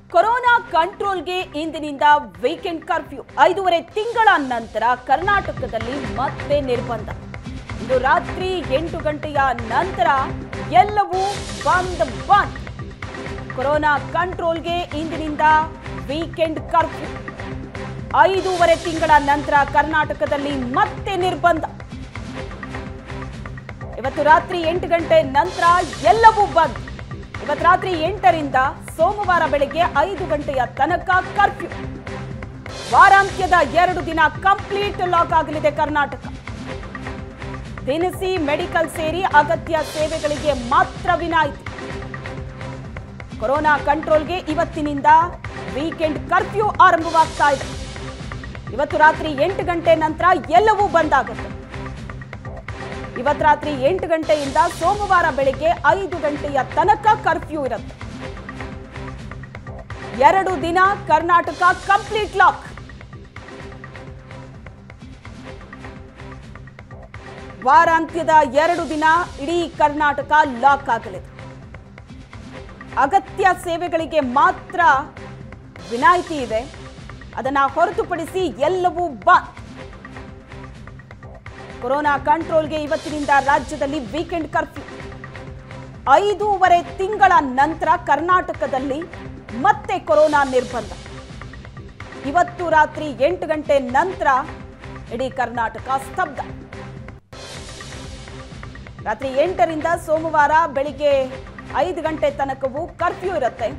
corona ಕಂಟ್ರೋಲ್ಗೆ ಇಂದಿನಿಂದ weekend curfew ಐದೂವರೆ ತಿಂಗಳ ನಂತರ ಕರ್ನಾಟಕದಲ್ಲಿ ಮತ್ತೆ ನಿರ್ಬಂಧ ಇಂದು ರಾತ್ರಿ ಎಂಟು ಗಂಟೆಯ ನಂತರ ಎಲ್ಲವೂ ಬಂದ್ ಬಂದ್ ಕೊರೋನಾ ಕಂಟ್ರೋಲ್ಗೆ ಇಂದಿನಿಂದ ವೀಕೆಂಡ್ ಕರ್ಫ್ಯೂ ಐದೂವರೆ ತಿಂಗಳ ನಂತರ ಕರ್ನಾಟಕದಲ್ಲಿ ಮತ್ತೆ ನಿರ್ಬಂಧ ಇವತ್ತು ರಾತ್ರಿ ಎಂಟು ಗಂಟೆ ನಂತರ ಎಲ್ಲವೂ ಬಂದ್ ಇವತ್ತು ರಾತ್ರಿ ಎಂಟರಿಂದ ಸೋಮವಾರ ಬೆಳಗ್ಗೆ ಐದು ಗಂಟೆಯ ತನಕ ಕರ್ಫ್ಯೂ ವಾರಾಂತ್ಯದ ಎರಡು ದಿನ ಕಂಪ್ಲೀಟ್ ಲಾಕ್ ಆಗಲಿದೆ ಕರ್ನಾಟಕ ದಿನಸಿ ಮೆಡಿಕಲ್ ಸೇರಿ ಅಗತ್ಯ ಸೇವೆಗಳಿಗೆ ಮಾತ್ರ ವಿನಾಯಿತಿ ಕೊರೋನಾ ಕಂಟ್ರೋಲ್ಗೆ ಇವತ್ತಿನಿಂದ ವೀಕೆಂಡ್ ಕರ್ಫ್ಯೂ ಆರಂಭವಾಗ್ತಾ ಇದೆ ಇವತ್ತು ರಾತ್ರಿ ಎಂಟು ಗಂಟೆ ನಂತರ ಎಲ್ಲವೂ ಬಂದ್ ಆಗುತ್ತೆ ಇವತ್ತು ರಾತ್ರಿ ಎಂಟು ಗಂಟೆಯಿಂದ ಸೋಮವಾರ ಬೆಳಿಗ್ಗೆ ಐದು ಗಂಟೆಯ ತನಕ ಕರ್ಫ್ಯೂ ಇರುತ್ತೆ ಎರಡು ದಿನ ಕರ್ನಾಟಕ ಕಂಪ್ಲೀಟ್ ಲಾಕ್ ವಾರಾಂತ್ಯದ ಎರಡು ದಿನ ಇಡೀ ಕರ್ನಾಟಕ ಲಾಕ್ ಆಗಲಿದೆ ಅಗತ್ಯ ಸೇವೆಗಳಿಗೆ ಮಾತ್ರ ವಿನಾಯಿತಿ ಇದೆ ಅದನ್ನ ಹೊರತುಪಡಿಸಿ ಎಲ್ಲವೂ ಬಂದ್ ಕೊರೋನಾ ಕಂಟ್ರೋಲ್ಗೆ ಇವತ್ತಿನಿಂದ ರಾಜ್ಯದಲ್ಲಿ ವೀಕೆಂಡ್ ಕರ್ಫ್ಯೂ ಐದೂವರೆ ತಿಂಗಳ ನಂತರ ಕರ್ನಾಟಕದಲ್ಲಿ ಮತ್ತೆ ಕೊರೋನಾ ನಿರ್ಬಂಧ ಇವತ್ತು ರಾತ್ರಿ ಎಂಟು ಗಂಟೆ ನಂತರ ಇಡೀ ಕರ್ನಾಟಕ ಸ್ತಬ್ಧ ರಾತ್ರಿ ಎಂಟರಿಂದ ಸೋಮವಾರ ಬೆಳಿಗ್ಗೆ ಐದು ಗಂಟೆ ತನಕವೂ ಕರ್ಫ್ಯೂ ಇರುತ್ತೆ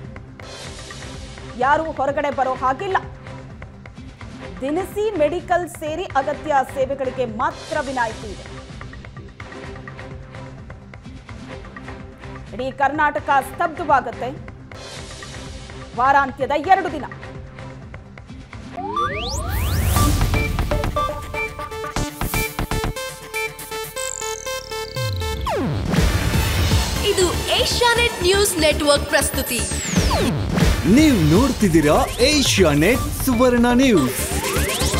ಯಾರೂ ಹೊರಗಡೆ ಬರೋ ಹಾಗಿಲ್ಲ ದಿನಸಿ ಮೆಡಿಕಲ್ ಸೇರಿ ಅಗತ್ಯ ಸೇವೆಗಳಿಗೆ ಮಾತ್ರ ವಿನಾಯಿತಿ ಇದೆ ಇಡೀ ಕರ್ನಾಟಕ ಸ್ತಬ್ಧವಾಗುತ್ತೆ ವಾರಾಂತ್ಯದ ಎರಡು ದಿನ ಇದು ಏಷ್ಯಾನೆಟ್ ನ್ಯೂಸ್ ನೆಟ್ವರ್ಕ್ ಪ್ರಸ್ತುತಿ ನೀವು ನೋಡ್ತಿದ್ದೀರಾ ಏಷ್ಯಾ ನೆಟ್ ಸುವರ್ಣ ನ್ಯೂಸ್